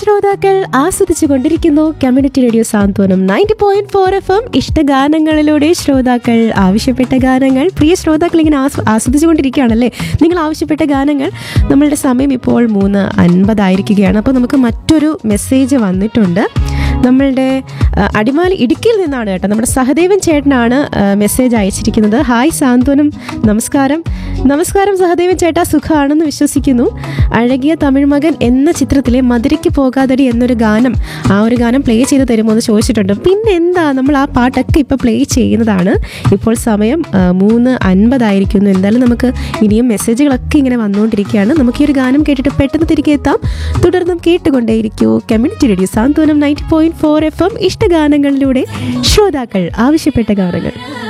ശ്രോതാക്കൾ ആസ്വദിച്ചു കൊണ്ടിരിക്കുന്നു community radio Santhwanam ninety point four F M ഇഷ്ടഗാനങ്ങളിലൂടെ ശ്രോതാക്കൾ ആവശ്യപ്പെട്ട ഗാനങ്ങൾ പ്രിയ ശ്രോതാക്കൾ ഇങ്ങനെ ആസ്വ ആസ്വദിച്ചു കൊണ്ടിരിക്കുകയാണല്ലേ നിങ്ങൾ ആവശ്യപ്പെട്ട ഗാനങ്ങൾ നമ്മളുടെ സമയം ഇപ്പോൾ മൂന്ന് അൻപതായിരിക്കുകയാണ് അപ്പോൾ നമുക്ക് മറ്റൊരു മെസ്സേജ് വന്നിട്ടുണ്ട് നമ്മളുടെ ആ, അടിമാലി ഇടുക്കിയിൽ നിന്നാണ് കേട്ടോ നമ്മുടെ സഹദേവൻ ചേട്ടനാണ് ആ, മെസ്സേജ് അയച്ചിരിക്കുന്നത് ഹായ് സാന്ത്വനം നമസ്കാരം നമസ്കാരം സഹദേവൻ ചേട്ടാ സുഖമാണെന്ന് വിശ്വസിക്കുന്നു അഴകിയ തമിഴ് മകൻ എന്ന ചിത്രത്തിലെ മധുരയ്ക്ക് പോകാതടി എന്നൊരു ഗാനം ആ ഒരു ഗാനം പ്ലേ ചെയ്ത് തരുമോ എന്ന് ചോദിച്ചിട്ടുണ്ട് പിന്നെ എന്താ നമ്മൾ ആ പാട്ടൊക്കെ ഇപ്പോൾ പ്ലേ ചെയ്യുന്നതാണ് ഇപ്പോൾ സമയം ആ, മൂന്ന് അൻപതായിരിക്കുന്നു എന്തായാലും നമുക്ക് ഇനിയും മെസ്സേജുകളൊക്കെ ഇങ്ങനെ വന്നുകൊണ്ടിരിക്കുകയാണ് നമുക്ക് ഈ ഒരു ഗാനം കേട്ടിട്ട് പെട്ടെന്ന് തിരികെ എത്താം തുടർന്നും കേട്ടുകൊണ്ടേയിരിക്കൂ community radio Santhwanam ninety point four F M ഇഷ്ടഗാനങ്ങളിലൂടെ ശ്രോതാക്കൾ ആവശ്യപ്പെട്ട ഗാനങ്ങൾ